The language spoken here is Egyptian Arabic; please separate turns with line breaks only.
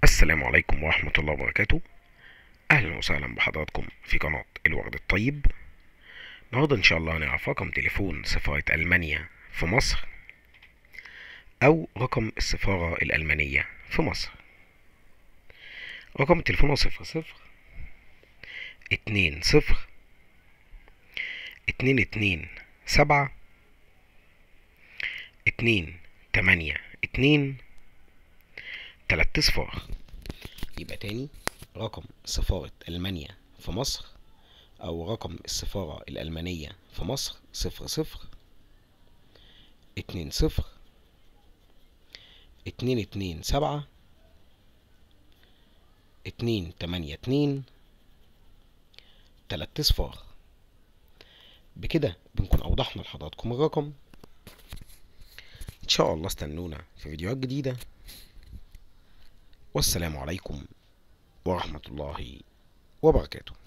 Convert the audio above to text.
السلام عليكم ورحمة الله وبركاته أهلا وسهلا بحضراتكم في قناة الورد الطيب النهاردة إن شاء الله هنعرف رقم تليفون سفارة ألمانيا في مصر أو رقم السفارة الألمانية في مصر رقم التليفون هو صفر صفر اتنين صفر اتنين اتنين سبعة اتنين تمانية اتنين تلات صفار يبقى تاني رقم سفارة ألمانيا في مصر أو رقم السفارة الألمانية في مصر صفر صفر اتنين صفر اتنين اتنين سبعة اتنين تمانية اتنين تلات صفار بكده بنكون أوضحنا لحضراتكم الرقم إن شاء الله استنونا في فيديوهات جديدة والسلام عليكم ورحمة الله وبركاته